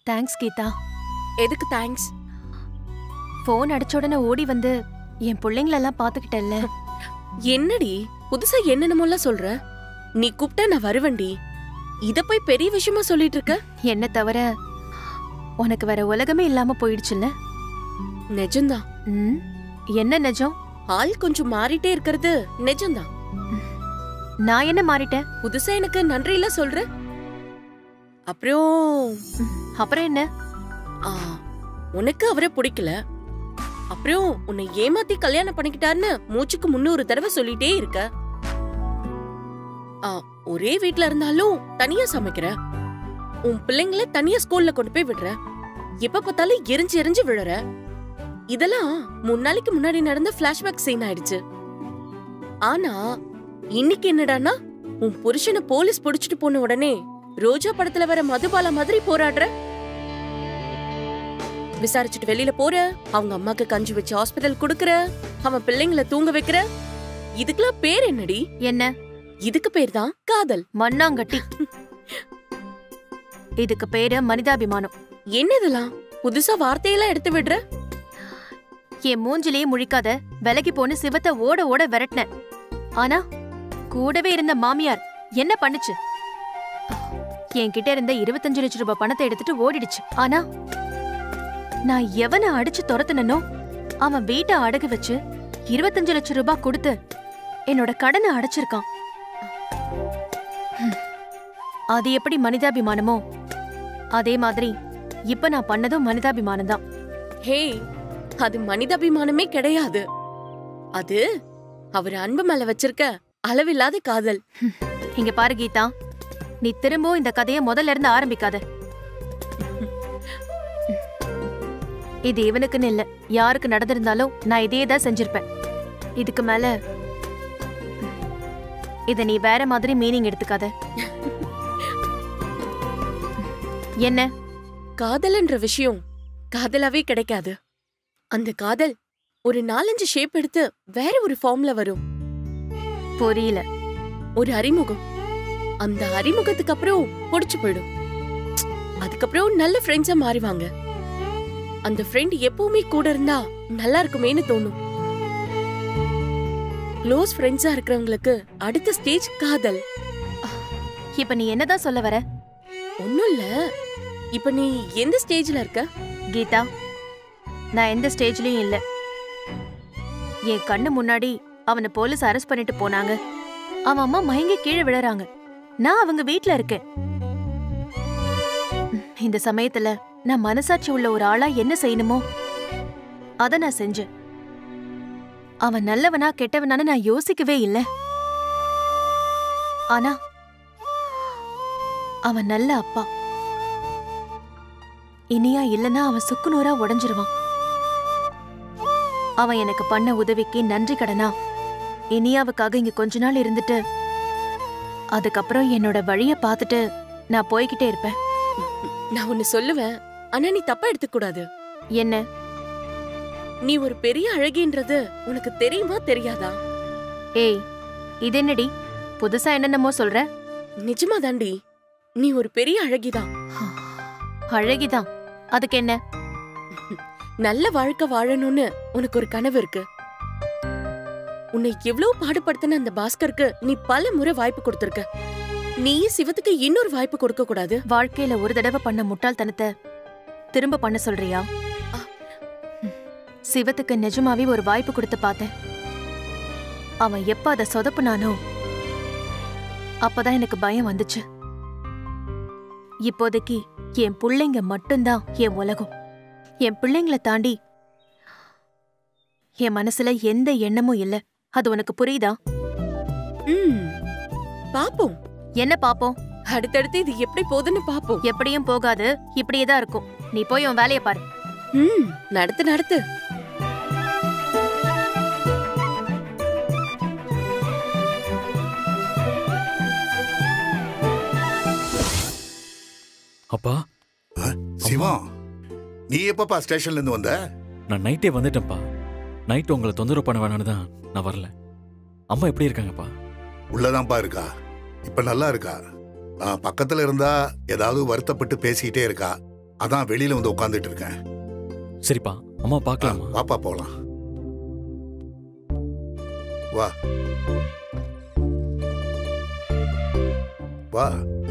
Thanks Geetha எதுக்கு thanks phone அடிச்ச உடனே ஓடி வந்து என் பிள்ளைங்களெல்லாம் பாத்துக்கிட்டல்ல என்னடி புதுசா என்னென்னமோலாம் சொல்ற நீ கூப்பிட்டா நான் வருவேன்டி இத போய் பெரிய விஷயமா சொல்லிட்டு இருக்க என்ன தவிர உனக்கு வேற உலகமே இல்லாம போயிடுச்சுல்ல நிஜம்தான் ம் என்ன நிஜம் ஆள் கொஞ்சம் மாறிட்டே இருக்கிறது நிஜம்தான் நான் என்ன மாறிட்டேன் புதுசா எனக்கு நன்றி இல்ல சொல்ற அப்புறம் அப்புறம் என்ன ஆ, உனக்கு அவரை பிடிக்கல அப்புறம் உன்னை ஏமாத்தி கல்யாணம் பண்ணிக்கிட்டாருன்னு மூச்சுக்கு முன்னூறு தடவை சொல்லிட்டே இருக்க ஆ, ஒரே வீட்ல இருந்தாலும் தனியா சமைக்கிற உன் பிள்ளைங்கள தனியா ஸ்கூல்ல கொண்டு போய் விடுற எப்ப பார்த்தாலும் எரிஞ்சு எரிஞ்சு விழுற இதெல்லாம் மூணு நாளைக்கு முன்னாடி நடந்த பிளாஷ்பேக் சீன் ஆயிடுச்சு ஆனா இன்னைக்கு என்னடான்னா உன் புருஷனை போலீஸ் புடிச்சிட்டு போன உடனே ரோஜா படத்துல வர மதுபாலா மாதிரி போராடுற விசாரிச்சுட்டு வெளியில போற அவங்க அம்மாக்கு கஞ்சி வச்சு ஹாஸ்பிடல் குடுக்கற அவன் பிள்ளைங்கள தூங்க வைக்கிற இதுக்கெல்லாம் பேர் என்னடி என்ன இதுக்கு பேர் தான் காதல் மண்ணாங்கட்டி இதுக்கு பேரு மனிதாபிமானம் என்ன இதெல்லாம் புதுசா வார்த்தையெல்லாம் எடுத்து விடுற என் மூஞ்சிலேயே முழிக்காத விலகி போன்னு சிவத்தை ஓட ஓட விரட்டினேன் ஆனா கூடவே இருந்த மாமியார் என்ன பண்ணுச்சு என்கிட்ட இருந்த இருபத்தஞ்சு லட்சம் ரூபாய் பணத்தை எடுத்துட்டு ஓடிடுச்சு ஆனா நான் எவனை அடிச்சு துரத்துனனோ அவன் வீட்டை அடகு வச்சு இருபத்தஞ்சு லட்சம் ரூபாய் கொடுத்து என்னோட கடனை அடைச்சிருக்கான் ஹம். அது எப்படி மனிதாபிமானமோ அதே மாதிரி இப்ப நான் பண்ணதும் மனிதாபிமானம் தான் ஹே அது மனிதாபிமானமே கிடையாது அது அவர் அன்பு மேல வச்சிருக்க அளவில்லாத காதல் இங்க பாரு கீதா நீ திரும்பவும் இந்த கதைய முதல்ல இருந்து ஆரம்பிக்காத இது இவனுக்குன்னு இல்ல யாருக்கு நடந்திருந்தாலும் நான் இதே தான் செஞ்சிருப்பேன் இதுக்கு மேல இத நீ வேற மாதிரி மீனிங் எடுத்துக்காத என்ன காதல்ன்ற விஷயம் காதலாவே கிடைக்காது அந்த காதல் ஒரு நாலஞ்சு ஷேப் எடுத்து வேற ஒரு ஃபார்ம்ல வரும் புரியல ஒரு அறிமுகம் அந்த அறிமுகத்துக்கு அப்புறம் புடிச்சு போயிடும் அதுக்கப்புறம் நல்ல ஃப்ரெண்ட்ஸா மாறிவாங்க அந்த ஃப்ரெண்ட் எப்பவுமே கூட இருந்தா நல்லா இருக்குமேன்னு தோணும் க்ளோஸ் ஃப்ரெண்ட்ஸா இருக்கிறவங்களுக்கு அடுத்த ஸ்டேஜ் காதல் இப்ப நீ என்னதான் சொல்ல வர ஒண்ணும் இல்ல இப்ப நீ எந்த ஸ்டேஜ்ல இருக்க கீதா நான் எந்த ஸ்டேஜ்லயும் இல்ல என் கண்ணு முன்னாடி அவனை போலீஸ் அரெஸ்ட் பண்ணிட்டு போனாங்க அவன் அம்மா மயங்கி கீழே விழறாங்க நான் அவங்க வீட்ல இருக்கேன் ம், இந்த சமயத்துல நான் மனசாட்சி உள்ள ஒரு ஆளா என்ன செய்யணுமோ அத நான் செஞ்சேன் அவன் நல்லவனா கெட்டவனான்னு நான் யோசிக்கவே இல்ல ஆனா அவன் நல்ல அப்பா இனியா இல்லனா அவன் சுக்குநூறா உடைஞ்சிருவான் அவன் எனக்கு பண்ண உதவிக்கு நன்றி கடனா இனியாவுக்காக இங்க கொஞ்ச நாள் இருந்துட்டு அதுக்கப்புறம் என்னோட வழிய பார்த்துட்டு நான் போய்கிட்டே இருப்பேன் நான் ஒன்னு சொல்லுவேன் ஆனா நீ தப்பா எடுத்துக்க கூடாது என்ன நீ ஒரு பெரிய அழகின்றது உனக்கு தெரியுமா தெரியாதா ஏய் இது என்னடி புதுசா என்னென்னமோ சொல்ற நிஜமா தாண்டி நீ ஒரு பெரிய அழகிதான் அழகிதான் அதுக்கு என்ன நல்ல வாழ்க்கை வாழணும்னு உனக்கு ஒரு கனவு இருக்கு உன்னை எவ்வளவு பாடுபடுத்தின அந்த பாஸ்கருக்கு நீ பல முறை வாய்ப்பு கொடுத்திருக்க நீ சிவத்துக்கு இன்னொரு வாய்ப்பு கொடுக்க கூடாது வாழ்க்கையில ஒரு தடவை பண்ண முட்டாள்தனத்தை திரும்ப பண்ண சொல்றியா ம். சிவத்துக்கு நிஜமாவே ஒரு வாய்ப்பு கொடுத்து பார்த்தேன் அவன் எப்ப அதை சொதப்புனானோ அப்பதான் எனக்கு பயம் வந்துச்சு இப்போதைக்கு என் பிள்ளைங்க மட்டும்தான் என் உலகம் என் பிள்ளைங்கள தாண்டி என் மனசுல எந்த எண்ணமும் இல்ல அது உனக்கு புரியுதா ம் பாப்போம் என்ன பாப்போம் அடுத்தடுத்து இது எப்படி போகுதுன்னு பாப்போம் எப்படியும் போகாது இப்படியே தான் இருக்கும் நீ போய் உன் வேலையை பாரு ம் நடத்து நடத்து அப்பா சிவம் நீ எப்பப்பா ஸ்டேஷன்ல இருந்து வந்த நான் நைட்டே வந்துட்டேன்ப்பா நைட் உங்களை தொந்தரவு பண்ண வேணான்னு தான் நான் வரல அம்மா எப்படி இருக்காங்கப்பா உள்ளதான்ப்பா இருக்கா இப்ப நல்லா இருக்கா நான் பக்கத்துல இருந்தா ஏதாவது வருத்தப்பட்டு பேசிக்கிட்டே இருக்கா அதான் வெளியில வந்து உட்காந்துட்டு இருக்கேன் சரிப்பா அம்மா ஆ, பார்க்கலாமா வாப்பா போலாம் வா வா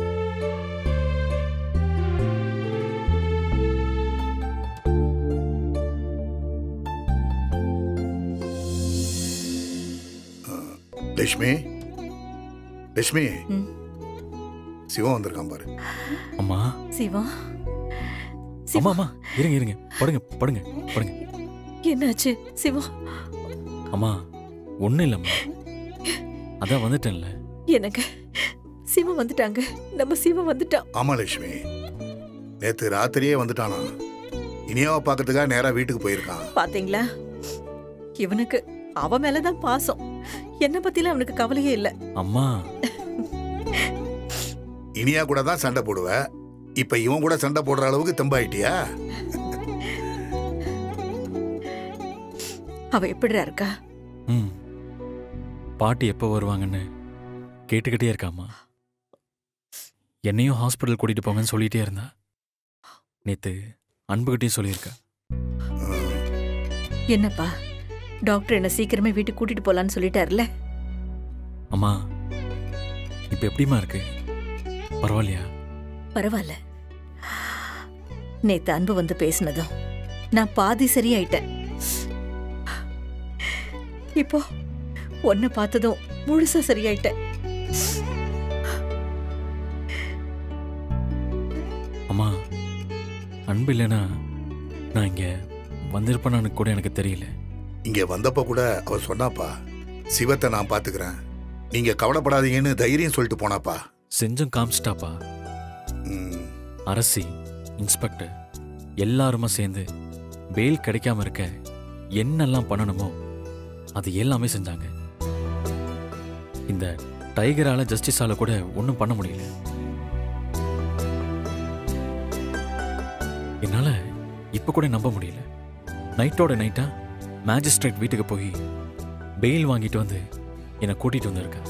ஆ, லட்சுமி லட்சுமி ம். சிவம் வந்திருக்கான் பாரு அம்மா சிவா அம்மா சிவா அம்மா இருங்க இருங்க படுங்க படுங்க படுங்க என்னாச்சு சிவா அம்மா ஒன்றும் இல்லைம்மா அதான் வந்துட்டேன்ல எனக்கு சிவா வந்துட்டாங்க நம்ம சிவா வந்துட்டான் ஆமா லட்சுமி நேத்து ராத்திரியே வந்துட்டானா இனியாவை பார்க்கறதுக்காக நேரா வீட்டுக்கு போயிருக்கான் பாத்தீங்களா இவனுக்கு அவ மேலதான் பாசம் என்ன பத்திலாம் அவனுக்கு கவலையே இல்ல அம்மா இனியா கூட தான் சண்டை போடுவ இப்ப இவன் கூட சண்டை போடுற அளவுக்கு தெம்பாயிட்டியா அவ எப்படிடா இருக்கா ம் பாட்டி எப்போ வருவாங்கன்னு கேட்டுக்கிட்டே இருக்காம்மா என்னையும் ஹாஸ்பிட்டல் கூட்டிட்டு போங்கன்னு சொல்லிட்டே இருந்தா நேத்து அன்புகிட்டயும் சொல்லியிருக்கா ம், என்னப்பா டாக்டர் என்ன சீக்கிரமே வீட்டுக்கு கூட்டிட்டு போலான்னு சொல்லிட்டாருல அம்மா இப்போ எப்படிம்மா இருக்கு பரவாயில்லையா பரவாயில்ல நேத்து அன்பு வந்து பேசினதும் நான் பாதி சரியாயிட்டேன் இப்போ உன்னை பார்த்ததும் முழுசா சரியாயிட்டேன் அம்மா அன்பு இல்லைன்னா நான் இங்கே வந்திருப்பேனான்னு கூட எனக்கு தெரியல இங்க வந்தப்ப கூட அவ சொன்னாப்பா சிவத்தை நான் பாத்துக்கிறேன் நீங்க கவலைப்படாதீங்கன்னு தைரியம் சொல்லிட்டு போனாப்பா செஞ்சும் காமிச்சிட்டாப்பா ம், அரசி இன்ஸ்பெக்டர் எல்லாருமா சேர்ந்து பெயில் கிடைக்காம இருக்க என்னெல்லாம் பண்ணணுமோ அது எல்லாமே செஞ்சாங்க இந்த டைகரால ஜஸ்டிஸால கூட ஒன்றும் பண்ண முடியல என்னால இப்ப கூட நம்ப முடியல நைட்டோட நைட்டா மேஜிஸ்ட்ரேட் வீட்டுக்கு போய் பெயில் வாங்கிட்டு வந்து என்னை கூட்டிட்டு வந்திருக்கேன்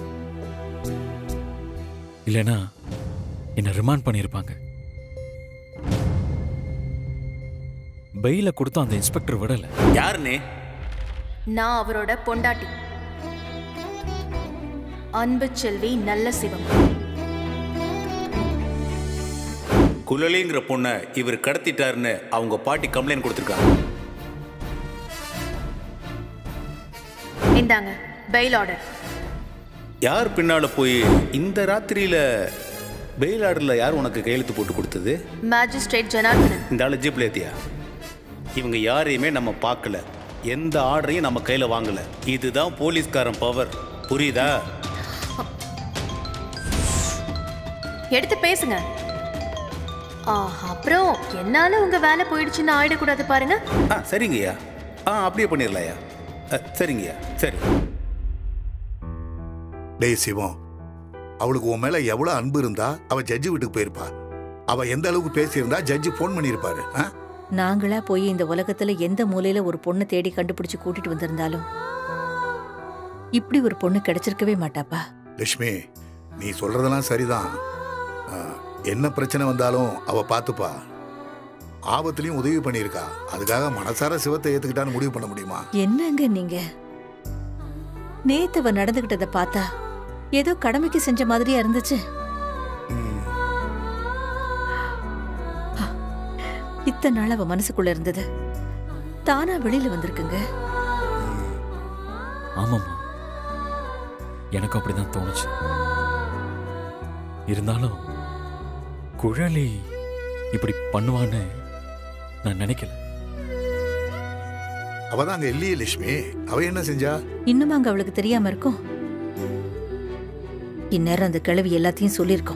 இல்லைன்னா என்னை ரிமாண்ட் பண்ணியிருப்பாங்க பெயில கொடுத்து அந்த இன்ஸ்பெக்டர் விடல யாருண்ணே நான் அவரோட பொண்டாட்டி அன்பு செல்வி நல்ல சிவம் குழலிங்கிற பொண்ணை இவர் கடத்திட்டாருன்னு அவங்க பாட்டி கம்ப்ளைண்ட் கொடுத்துருக்காங்க இந்தாங்க பெயில் ஆர்டர் யார் பின்னால போய் இந்த ராத்திரியில பெயில் ஆர்டர்ல யார் உனக்கு கையெழுத்து போட்டு கொடுத்தது மேஜிஸ்ட்ரேட் ஜனார்தனன் இந்த ஆளு ஜீப்ல ஏத்தியா இவங்க யாரையுமே நம்ம பார்க்கல எந்த ஆர்டரையும் நம்ம கையில வாங்கல இதுதான் போலீஸ்காரன் பவர் புரியுதா எடுத்து பேசுங்க ஆ, அப்புறம் என்னால உங்க வேலை போயிடுச்சுன்னு ஆயிடக்கூடாது பாருங்க ஆ சரிங்கய்யா ஆ அப்படியே பண்ணிடலாம்யா அ, சரிங்கய்யா சரி டேய் சிவம் அவளுக்கு உன் மேல எவ்வளவு அன்பு இருந்தா அவ ஜட்ஜி வீட்டுக்கு போயிருப்பா அவ எந்த அளவுக்கு பேசியிருந்தா ஜட்ஜி ஃபோன் பண்ணியிருப்பாரு ஆ? நாங்களா போய் இந்த உலகத்துல எந்த மூலையில ஒரு பொண்ணை தேடி கண்டுபிடிச்சு கூட்டிட்டு வந்திருந்தாலும் இப்படி ஒரு பொண்ணு கிடைச்சிருக்கவே மாட்டாப்பா லட்சுமி நீ சொல்றதெல்லாம் சரிதான் ஆ, என்ன பிரச்சனை வந்தாலும் அவ பார்த்துப்பா ஆபத்துலயும் உதவி பண்ணியிருக்கா அதுக்காக மனசார சிவத்தை ஏத்துக்கிட்டான்னு முடிவு பண்ண முடியுமா என்னங்க நீங்க நேத்து அவ நடந்துகிட்டத பார்த்தா ஏதோ கடமைக்கு செஞ்ச மாதிரியா இருந்துச்சு ம், இத்தனை நாள் அவ மனசுக்குள்ள இருந்தது தானா வெளியில வந்திருக்குங்க ஆமாம்மா எனக்கும் அப்படிதான் தோணுச்சு இருந்தாலும் குழலி இப்படி பண்ணுவான்னு நான் நினைக்கல அவ தான் அங்க இல்லையே லட்சுமி அவ என்ன செஞ்சா இன்னும் அங்க அவளுக்கு தெரியாம இருக்கும் இந்நேரம் அந்த கிழவி எல்லாத்தையும் சொல்லியிருக்கோம்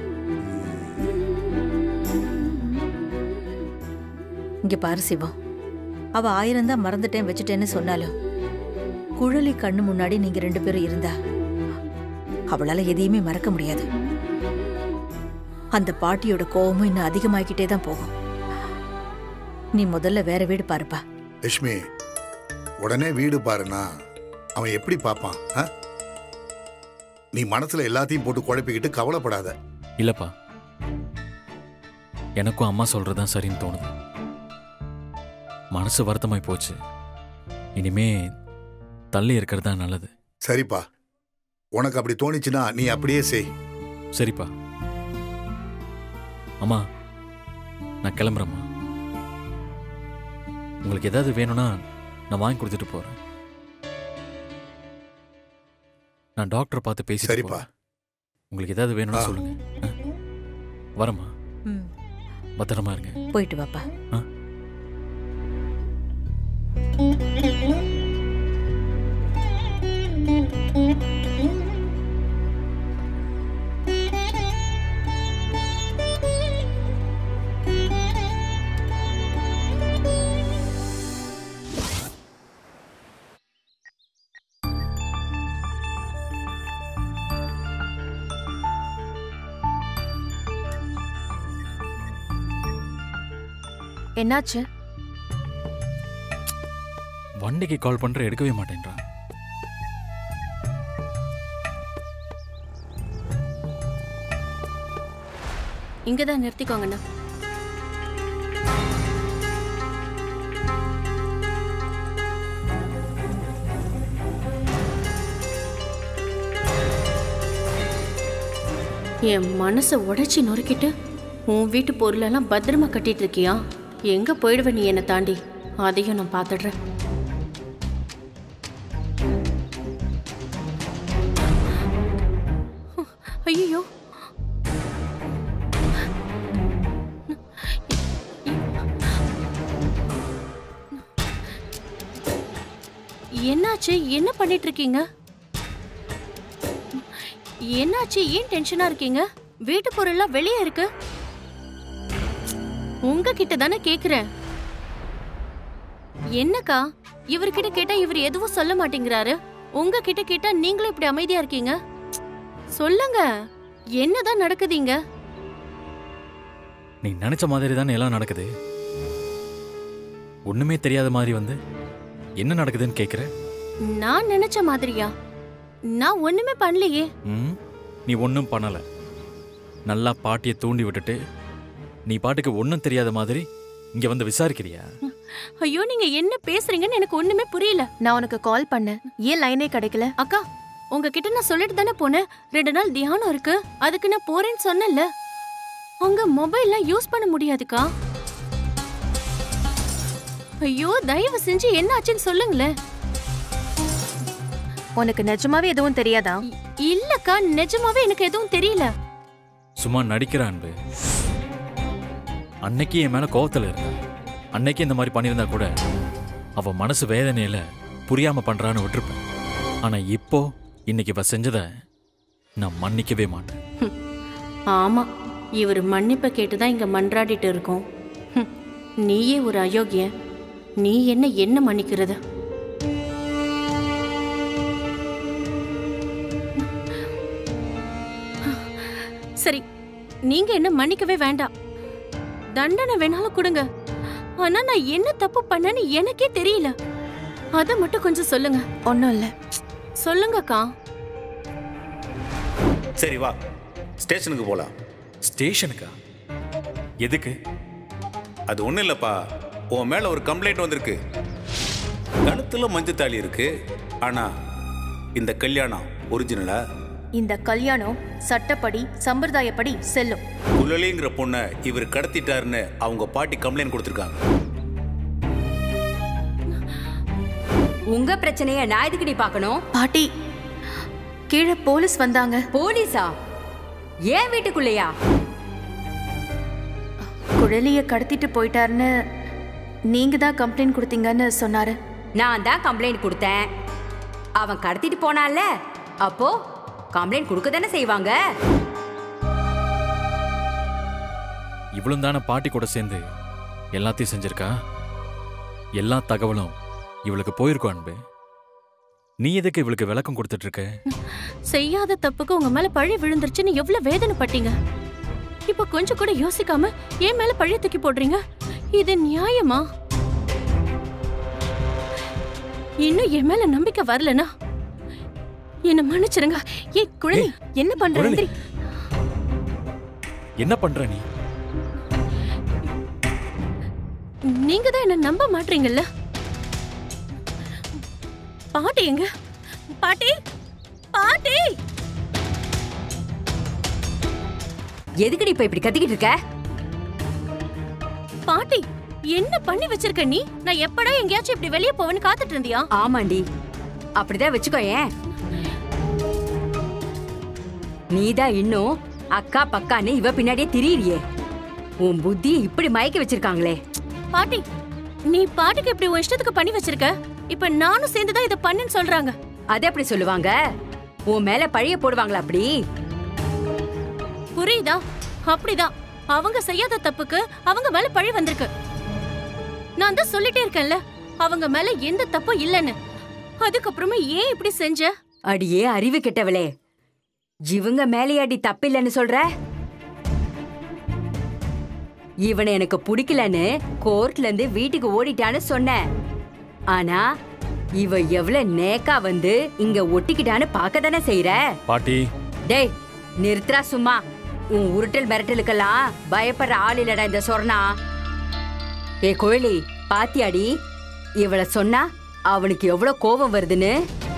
இங்க பாரு சிவம் அவ ஆயிரம் தான் மறந்துட்டேன் வச்சுட்டேன்னு சொன்னாலும் குழலி கண்ணு முன்னாடி நீங்க ரெண்டு பேரும் இருந்தா அவளால எதையுமே மறக்க முடியாது அந்த பாட்டியோட கோவமும் இன்னும் அதிகமாகிக்கிட்டே தான் போகும் நீ முதல்ல வேற வீடு பாருப்பா லட்சுமி உடனே வீடு பாருனா அவன் எப்படி பார்ப்பான் ஆ? நீ மனசுல எல்லாத்தையும் போட்டு குழப்பிக்கிட்டு கவலைப்படாத இல்லப்பா எனக்கும் அம்மா சொல்கிறது தான் சரின்னு தோணுது மனசு வருத்தமாய் போச்சு இனிமே தள்ளி இருக்கிறது தான் நல்லது சரிப்பா உனக்கு அப்படி தோணிச்சுன்னா நீ அப்படியே செய் சரிப்பா அம்மா நான் கிளம்புறேம்மா உங்களுக்கு ஏதாவது வேணும்னா நான் வாங்கி கொடுத்துட்டு போறேன் நான் டாக்டரை பார்த்து பேசி சரிப்பா உங்களுக்கு ஏதாவது வேணும்னா ஆ. சொல்லுங்க ஆ? வரேம்மா ம் பத்திரமா இருங்க போயிட்டு வாப்பா என்னாச்சு வண்டிக்கு கால் பண்ற எடுக்கவே மாட்டேன்றான் இங்கதான் நிறுத்திக்கோங்கண்ணா என் மனசை உடைச்சி நொறுக்கிட்டு உன் வீட்டு பொருளெல்லாம் பத்திரமா கட்டிட்டு இருக்கியா எங்க போயிடுவ நீ என்னை தாண்டி அதையும் நான் பார்த்துடுறேன் ஐயோ என்னாச்சு என்ன பண்ணிட்டு இருக்கீங்க என்னாச்சு ஏன் டென்ஷனா இருக்கீங்க வீட்டு பொருள்லாம் வெளியே இருக்கு உங்ககிட்ட தானே கேக்குறேன் என்னக்கா இவர்கிட்ட கேட்டா இவர் எதுவும் சொல்ல மாட்டேங்கிறாரு உங்ககிட்ட கேட்டா நீங்களும் இப்படி அமைதியா இருக்கீங்க சொல்லுங்க என்னதான் நடக்குதுங்க நீ நினைச்ச மாதிரி தானே எல்லாம் நடக்குது ஒண்ணுமே தெரியாத மாதிரி வந்து என்ன நடக்குதுன்னு கேக்குற நான் நினைச்ச மாதிரியா நான் ஒண்ணுமே பண்ணலையே ம் நீ ஒன்றும் பண்ணல நல்லா பாட்டியை தூண்டி விட்டுட்டு நீ பாட்டுக்கு ஒன்றும் தெரியாத மாதிரி இங்க வந்து விசாரிக்கிறியா ஐயோ நீங்க என்ன பேசுறீங்கன்னு எனக்கு ஒண்ணுமே புரியல நான் உனக்கு கால் பண்ணேன் ஏன் லைனே கிடைக்கல அக்கா உங்ககிட்ட நான் சொல்லிட்டு தானே போனேன் ரெண்டு நாள் தியானம் இருக்கு அதுக்கு நான் போறேன்னு சொன்னேன்ல அங்க மொபைல்லாம் யூஸ் பண்ண முடியாதுக்கா ஐயோ தயவு செஞ்சு என்ன ஆச்சுன்னு சொல்லுங்களேன் உனக்கு நிஜமாவே எதுவும் தெரியாதா இ- இல்லக்கா நிஜமாவே எனக்கு எதுவும் தெரியல சும்மா நடிக்கிற அன்பு அன்னைக்கு என் மேல கோவத்துல இருந்தா அன்னைக்கு இந்த மாதிரி பண்ணியிருந்தா கூட அவ மனசு வேதனையில புரியாம பண்றான்னு விட்டுருப்பேன் ஆனா இப்போ இன்னைக்கு இவ செஞ்சத நான் மன்னிக்கவே மாட்டேன் ஆமா இவர் மன்னிப்பை கேட்டுதான் இங்க மன்றாடிட்டு இருக்கோம் ஹம், நீயே ஒரு அயோக்கிய நீ என்ன என்ன மன்னிக்கிறது சரி நீங்க என்ன மன்னிக்கவே வேண்டாம் தண்டனை வேணாலும் கொடுங்க ஆனா நான் என்ன தப்பு பண்ணேன்னு எனக்கே தெரியல அத மட்டும் கொஞ்சம் சொல்லுங்க ஒன்றும் இல்லை சொல்லுங்கக்கா சரி வா ஸ்டேஷனுக்கு போகலாம் ஸ்டேஷனுக்கா எதுக்கு அது ஒன்றும் இல்லைப்பா உன் மேலே ஒரு கம்ப்ளைண்ட் வந்திருக்கு கழுத்தில் மஞ்சள் தாலி இருக்கு ஆனால் இந்த கல்யாணம் ஒரிஜினலா இந்த கல்யாணம் சட்டப்படி சம்பிரதாயப்படி செல்லும் குழலிங்கிற பொண்ணை இவர் கடத்திட்டாருன்னு அவங்க பாட்டி கம்ப்ளைண்ட் கொடுத்துருக்காங்க உங்க பிரச்சனைய நான் எதுக்குடி பார்க்கணும் பாட்டி கீழே போலீஸ் வந்தாங்க போலீஸா ஏன் வீட்டுக்குள்ளேயா குழலிய கடத்திட்டு போயிட்டாருன்னு நீங்க தான் கம்ப்ளைண்ட் கொடுத்தீங்கன்னு சொன்னாரு நான் தான் கம்ப்ளைண்ட் கொடுத்தேன் அவன் கடத்திட்டு போனான்ல அப்போ கம்ப்ளைண்ட் கொடுக்க தானே செய்வாங்க இவளும் தானே பாட்டி கூட சேர்ந்து எல்லாத்தையும் செஞ்சிருக்கா எல்லா தகவலும் இவளுக்கு போயிருக்கும் அன்பு நீ எதுக்கு இவளுக்கு விளக்கம் கொடுத்துட்டு இருக்க செய்யாத தப்புக்கு உங்க மேல பழி விழுந்துருச்சுன்னு எவ்வளவு வேதனைப்பட்டீங்க இப்ப கொஞ்சம் கூட யோசிக்காம என் மேல பழிய தூக்கி போடுறீங்க இது நியாயமா இன்னும் என் மேல நம்பிக்கை வரலனா என்ன மன்னிச்சிருங்க ஏய் குழந்தை என்ன பண்ற குழலி. எந்திரி. என்ன பண்ற நீ நீங்க தான் என்ன நம்ப மாட்டீங்கல்ல பாட்டி எங்க பாட்டி பாட்டி எதுக்குடி இப்ப இப்படி கத்திக்கிட்டு இருக்க பாட்டி என்ன பண்ணி வச்சிருக்க நீ நான் எப்படா எங்கேயாச்சும் இப்படி வெளியே போவேன்னு காத்துட்டு இருந்தியா ஆமாண்டி அப்படிதான் வச்சுக்கோ ஏன் நீதான் இன்னும் அக்கா பக்கான்னு இவ பின்னாடியே திரியிறியே உன் புத்தியை இப்படி மயக்கி வச்சிருக்காங்களே பாட்டி நீ பாட்டிக்கு இப்படி உன் இஷ்டத்துக்கு பண்ணி வச்சிருக்க இப்ப நானும் சேர்ந்துதான் இதை பண்ணுன்னு சொல்றாங்க அது எப்படி சொல்லுவாங்க உன் மேல பழிய போடுவாங்களா அப்படி புரியுதா அப்படிதான் அவங்க செய்யாத தப்புக்கு அவங்க மேல பழி வந்திருக்கு நான் தான் சொல்லிட்டே இருக்கேன்ல அவங்க மேல எந்த தப்பும் இல்லைன்னு அதுக்கப்புறமா ஏன் இப்படி செஞ்ச அடியே அறிவு கெட்டவளே இவங்க மேலேயாடி தப்பில்லைன்னு சொல்ற இவனை எனக்கு பிடிக்கலன்னு கோர்ட்ல இருந்து வீட்டுக்கு ஓடிட்டான்னு சொன்னேன் ஆனா இவ எவ்வளவு நேக்கா வந்து இங்க ஒட்டிக்கிட்டான்னு பார்க்க தானே செய்யற பாட்டி டேய் நிறுத்துறா சும்மா உன் உருட்டல் மிரட்டலுக்கெல்லாம் பயப்படுற ஆள் இல்லடா இந்த சொர்ணா ஏ கோயிலி பாத்தியாடி இவள சொன்னா அவனுக்கு எவ்வளவு கோபம் வருதுன்னு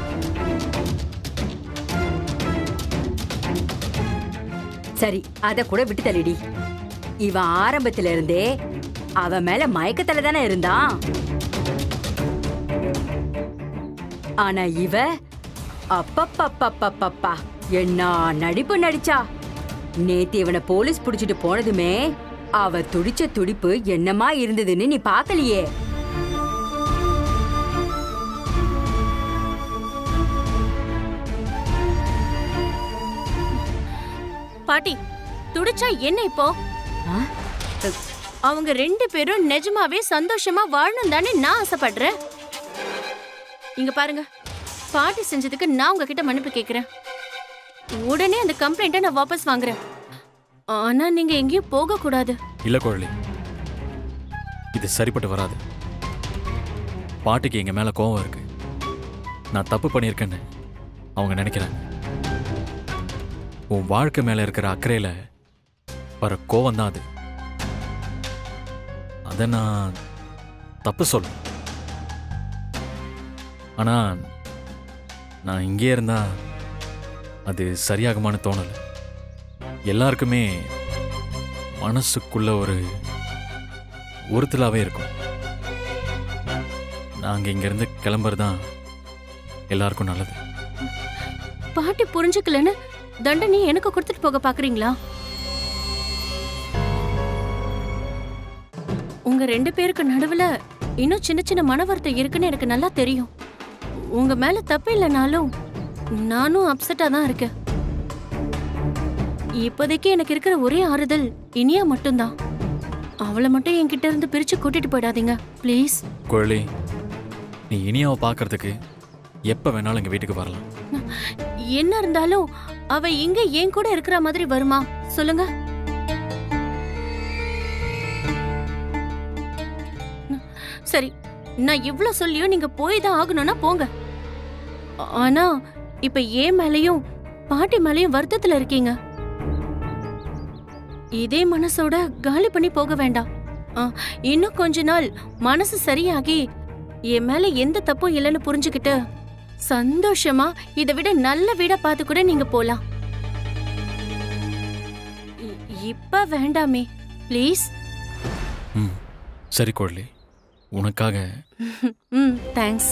சரி அத கூட விட்டு தள்ளிடி இவன் ஆரம்பத்துல இருந்தே அவன் மேல மயக்கத்துல தானே இருந்தான் ஆனா இவ அப்பப்பப்பப்பப்பப்பா என்ன நடிப்பு நடிச்சா நேத்து இவனை போலீஸ் புடிச்சிட்டு போனதுமே அவ துடிச்ச துடிப்பு என்னமா இருந்ததுன்னு நீ பார்க்கலையே பாட்டி துடிச்சா என்ன இப்போ ஆ? அவங்க ரெண்டு பேரும் நிஜமாவே சந்தோஷமா வாழணும் தானே நான் ஆசைப்படுறேன் இங்க பாருங்க பாட்டி செஞ்சதுக்கு நான் உங்ககிட்ட மன்னிப்பு கேக்குறேன் உடனே அந்த கம்ப்ளைண்ட்டை நான் வாபஸ் வாங்குறேன் ஆனா நீங்க எங்கேயும் போக கூடாது இல்ல குழலி இது சரிப்பட்டு வராது பாட்டிக்கு எங்க மேல கோவம் இருக்கு நான் தப்பு பண்ணியிருக்கேன்னு அவங்க நினைக்கிறாங்க உன் வாழ்க்கை மேல இருக்கிற அக்கறையில வர கோவம் தான் அது அதை நான் தப்பு சொல்ல ஆனா நான் இங்கே இருந்தா அது சரியாகுமான்னு தோணலை எல்லாருக்குமே மனசுக்குள்ள ஒரு உறுத்தலாவே இருக்கும் நாங்க இங்கிருந்து கிளம்புறது தான் எல்லாருக்கும் நல்லது பாட்டி புரிஞ்சுக்கலன்னு தண்டனை எனக்கு கொடுத்துட்டு போக பாக்குறீங்களா உங்க ரெண்டு பேருக்கு நடுவுல இன்னும் சின்ன சின்ன மன வருத்தம் இருக்குன்னு எனக்கு நல்லா தெரியும் உங்க மேல தப்பு இல்லைனாலும் நானும் அப்செட்டா தான் இருக்கேன் இப்போதைக்கு எனக்கு இருக்கிற ஒரே ஆறுதல் இனியா மட்டும்தான் அவளை மட்டும் என்கிட்ட இருந்து பிரிச்சு கூட்டிட்டு போயிடாதீங்க ப்ளீஸ் குழலி நீ இனியாவை பார்க்கறதுக்கு எப்ப வேணாலும் எங்க வீட்டுக்கு வரலாம் என்ன இருந்தாலும் அவ இங்க என் கூட இருக்கிற மாதிரி வருமா சொல்லுங்க சரி நான் இவ்ளோ சொல்லியும் நீங்க போய் தான் ஆகணும்னா போங்க ஆனா இப்ப ஏன் மேலயும் பாட்டி மேலயும் வருத்தத்துல இருக்கீங்க இதே மனசோட காலி பண்ணி போக வேண்டாம் ஆ, இன்னும் கொஞ்ச நாள் மனசு சரியாகி என் மேல எந்த தப்பும் இல்லைன்னு புரிஞ்சுக்கிட்டு சந்தோஷமா இதை விட நல்ல வீடா பார்த்து கூட நீங்க போலாம் இ- இப்ப வேண்டாமே ப்ளீஸ் ம் சரி குழலி உனக்காக ம் தேங்க்ஸ்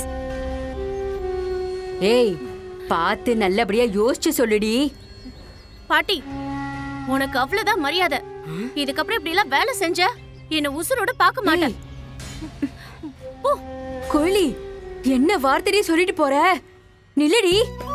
ஏய் பார்த்து நல்லபடியா யோசிச்சு சொல்லுடி பாட்டி உனக்கு அவ்வளவுதான் மரியாதை இதுக்கப்புறம் இப்படி எல்லாம் வேலை செஞ்ச என்ன உசுரோட பார்க்க மாட்டேன் கோழி என்ன வார்த்தையே சொல்லிட்டு போற நில்லடி